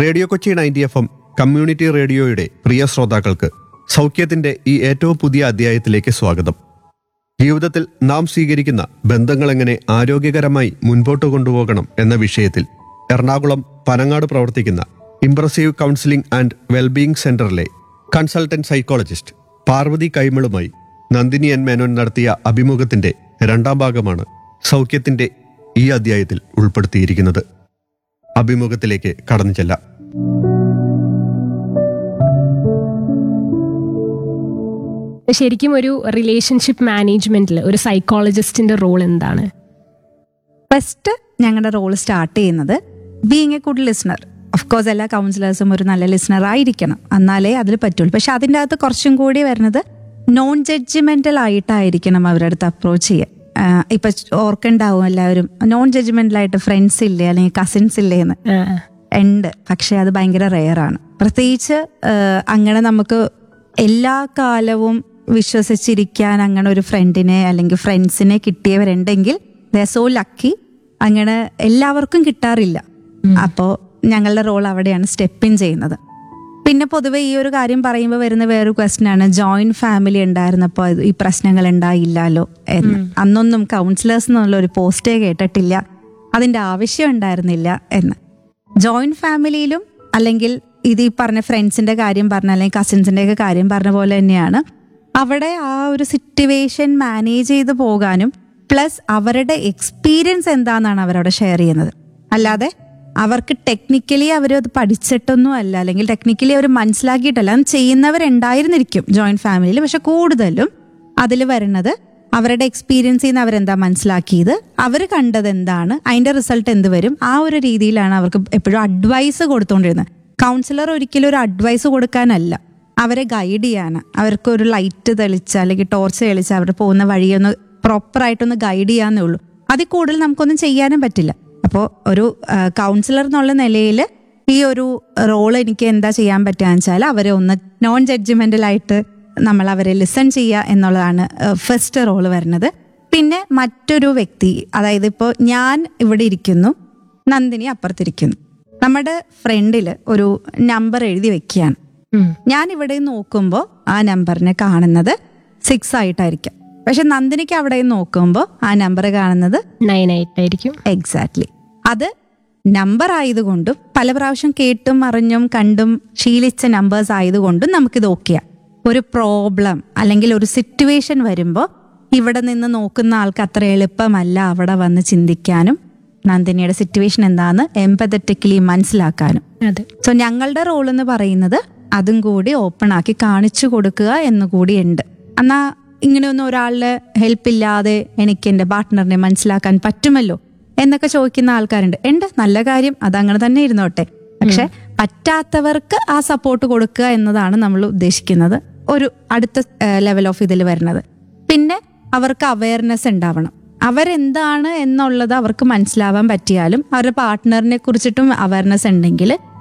Radio Kochi ninety F M community റേഡിയോയുടെ പ്രിയ ശ്രോതാക്കൾക്ക് സൗഖ്യത്തിന്റെ ഈ ഏറ്റവും പുതിയ അധ്യായത്തിലേക്ക് സ്വാഗതം ജീവിതത്തിൽ നാം സ്വീകരിക്കുന്ന ബന്ധങ്ങൾ എങ്ങനെ ആരോഗ്യകരമായി മുൻപോട്ട് കൊണ്ടുപോകണം എന്ന വിഷയത്തിൽ എറണാകുളം പനങ്ങാട് പ്രവർത്തിക്കുന്ന ഇംപ്രസീവ് കൗൺസിലിംഗ് ആൻഡ് വെൽബീയിങ് സെന്ററിലെ കൺസൾട്ടന്റ് സൈക്കോളജിസ്റ്റ് പാർവതി കൈമളുമായി നന്ദിനി എൻ മേനോൻ നടത്തിയ അഭിമുഖത്തിന്റെ രണ്ടാം ഭാഗമാണ് സൗഖ്യത്തിന്റെ ഈ അധ്യായത്തിൽ ഉൾപ്പെടുത്തിയിരിക്കുന്നത് അഭിമുഖത്തിലേക്ക് കടന്നു ചെല്ലാം ശരിക്കും ഒരു റിലേഷൻഷിപ്പ് മാനേജ്മെന്റിൽ ഒരു സൈക്കോളജിസ്റ്റിന്റെ റോൾ എന്താണ് ഫസ്റ്റ് ഞങ്ങളുടെ റോൾ സ്റ്റാർട്ട് ചെയ്യുന്നത് being a good listener of course എല്ലാ കൗൺസിലേഴ്സും ഒരു നല്ല ലിസണർ ആയിരിക്കണം എന്നാലേ അതിൽ പറ്റുള്ളൂ പക്ഷെ അതിൻ്റെ അകത്ത് കുറച്ചും കൂടി വരുന്നത് നോൺ ജഡ്ജിമെന്റൽ ആയിട്ടായിരിക്കണം അവരുടെ അടുത്ത് അപ്രോച്ച് ചെയ്യുക ആഹ് ഇപ്പൊ ഓർക്കണ്ടാവും എല്ലാവരും നോൺ ജഡ്ജ്മെന്റലായിട്ട് ഫ്രണ്ട്സ് ഇല്ലേ അല്ലെങ്കിൽ കസിൻസ് ഇല്ലേ എന്ന് ആ, ഉണ്ട് പക്ഷെ അത് ഭയങ്കര റെയറാണ് പ്രത്യേകിച്ച് ആഹ് അങ്ങനെ നമുക്ക് എല്ലാ കാലവും വിശ്വസിച്ചിരിക്കാൻ അങ്ങനെ ഒരു ഫ്രണ്ടിനെ അല്ലെങ്കിൽ ഫ്രണ്ട്സിനെ കിട്ടിയവരുണ്ടെങ്കിൽ ദ സോ ലക്കി അങ്ങനെ എല്ലാവർക്കും കിട്ടാറില്ല അപ്പോൾ ഞങ്ങളുടെ റോൾ അവിടെയാണ് സ്റ്റെപ്പ് ഇൻ ചെയ്യുന്നത് പിന്നെ പൊതുവെ ഈ ഒരു കാര്യം പറയുമ്പോൾ വരുന്ന വേറൊരു ക്വസ്റ്റ്യൻ ആണ് ജോയിന്റ് ഫാമിലി ഉണ്ടായിരുന്നപ്പോൾ ഇത് ഈ പ്രശ്നങ്ങൾ ഉണ്ടായില്ലല്ലോ എന്ന് അന്നൊന്നും കൗൺസിലേഴ്സ് എന്നുള്ള ഒരു പോസ്റ്റേ കേട്ടിട്ടില്ല അതിന്റെ ആവശ്യം ഉണ്ടായിരുന്നില്ല എന്ന് ജോയിന്റ് ഫാമിലിയിലും അല്ലെങ്കിൽ ഇത് ഈ പറഞ്ഞ ഫ്രണ്ട്സിന്റെ കാര്യം പറഞ്ഞ അല്ലെങ്കിൽ കസിൻസിന്റെ ഒക്കെ കാര്യം പറഞ്ഞ പോലെ തന്നെയാണ് അവിടെ ആ ഒരു സിറ്റുവേഷൻ മാനേജ് ചെയ്ത് പോകാനും പ്ലസ് അവരുടെ എക്സ്പീരിയൻസ് എന്താണെന്നാണ് അവരവിടെ ഷെയർ ചെയ്യുന്നത് അല്ലാതെ അവർക്ക് ടെക്നിക്കലി അവർ അത് പഠിച്ചിട്ടൊന്നും അല്ല അല്ലെങ്കിൽ ടെക്നിക്കലി അവർ മനസ്സിലാക്കിയിട്ടല്ല അത് ചെയ്യുന്നവരുണ്ടായിരുന്നിരിക്കും ജോയിന്റ് ഫാമിലിയിൽ പക്ഷെ കൂടുതലും അതിൽ വരുന്നത് അവരുടെ എക്സ്പീരിയൻസിൽ നിന്ന് അവരെന്താ മനസ്സിലാക്കിയത് അവർ കണ്ടത് എന്താണ് അതിന്റെ റിസൾട്ട് എന്ത് വരും ആ ഒരു രീതിയിലാണ് അവർക്ക് എപ്പോഴും അഡ്വൈസ് കൊടുത്തുകൊണ്ടിരുന്നത് കൗൺസിലർ ഒരിക്കലും ഒരു അഡ്വൈസ് കൊടുക്കാനല്ല അവരെ ഗൈഡ് ചെയ്യാൻ അവർക്ക് ഒരു ലൈറ്റ് തെളിച്ച് അല്ലെങ്കിൽ ടോർച്ച് തെളിച്ച് അവർ പോകുന്ന വഴിയൊന്ന് പ്രോപ്പറായിട്ടൊന്ന് ഗൈഡ് ചെയ്യാന്നേ ഉള്ളൂ അതിൽ കൂടുതൽ നമുക്കൊന്നും ചെയ്യാനും പറ്റില്ല അപ്പോൾ ഒരു കൗൺസിലർ എന്നുള്ള നിലയിൽ ഈ ഒരു റോൾ എനിക്ക് എന്താ ചെയ്യാൻ പറ്റുക വെച്ചാൽ അവരെ ഒന്ന് നോൺ ജഡ്ജ്മെന്റലായിട്ട് നമ്മൾ അവരെ ലിസൺ ചെയ്യുക എന്നുള്ളതാണ് ഫസ്റ്റ് റോൾ വരുന്നത് പിന്നെ മറ്റൊരു വ്യക്തി അതായത് ഇപ്പോൾ ഞാൻ ഇവിടെ ഇരിക്കുന്നു നന്ദിനി അപ്പുറത്തിരിക്കുന്നു നമ്മുടെ ഫ്രണ്ടിൽ ഒരു നമ്പർ എഴുതി വെക്കുകയാണ് ഉം. ഞാൻ ഇവിടെ നോക്കുമ്പോൾ ആ നമ്പറിനെ കാണുന്നത് സിക്സ് ആയിട്ടായിരിക്കും പക്ഷെ നന്ദിനിക്ക് അവിടെ നോക്കുമ്പോൾ ആ നമ്പർ കാണുന്നത് നയൻ എയ്റ്റ് ആയിരിക്കും എക്സാക്ട്ലി അത് നമ്പർ ആയതുകൊണ്ടും പല പ്രാവശ്യം കേട്ടും അറിഞ്ഞും കണ്ടും ശീലിച്ച നമ്പേഴ്സ് ആയതുകൊണ്ടും നമുക്കിത് ഓക്കെയാ ഒരു പ്രോബ്ലം അല്ലെങ്കിൽ ഒരു സിറ്റുവേഷൻ വരുമ്പോൾ ഇവിടെ നിന്ന് നോക്കുന്ന ആൾക്ക് അത്ര എളുപ്പമല്ല അവിടെ വന്ന് ചിന്തിക്കാനും നന്ദിനിയുടെ സിറ്റുവേഷൻ എന്താന്ന് എംപതറ്റിക്കലി മനസ്സിലാക്കാനും അതെ സോ ഞങ്ങളുടെ റോൾ എന്ന് പറയുന്നത് അതും കൂടി ഓപ്പൺ ആക്കി കാണിച്ചു കൊടുക്കുക എന്നുകൂടി ഉണ്ട് എന്നാ ഇങ്ങനെയൊന്നും ഒരാളുടെ ഹെൽപ്പ് ഇല്ലാതെ എനിക്ക് എൻ്റെ പാർട്ട്ണറിനെ മനസ്സിലാക്കാൻ പറ്റുമല്ലോ എന്നൊക്കെ ചോദിക്കുന്ന ആൾക്കാരുണ്ട് ഉണ്ട് നല്ല കാര്യം അതങ്ങനെ തന്നെ ഇരുന്നോട്ടെ പക്ഷെ പറ്റാത്തവർക്ക് ആ സപ്പോർട്ട് കൊടുക്കുക എന്നതാണ് നമ്മൾ ഉദ്ദേശിക്കുന്നത് ഒരു അടുത്ത ലെവൽ ഓഫ് ഇതിൽ വരുന്നത് പിന്നെ അവർക്ക് അവയർനെസ് ഉണ്ടാവണം അവരെന്താണ് എന്നുള്ളത് അവർക്ക് മനസ്സിലാവാൻ പറ്റിയാലും അവരുടെ പാർട്ട്ണറിനെ കുറിച്ചിട്ടും അവയർനെസ് ഉണ്ടെങ്കിൽ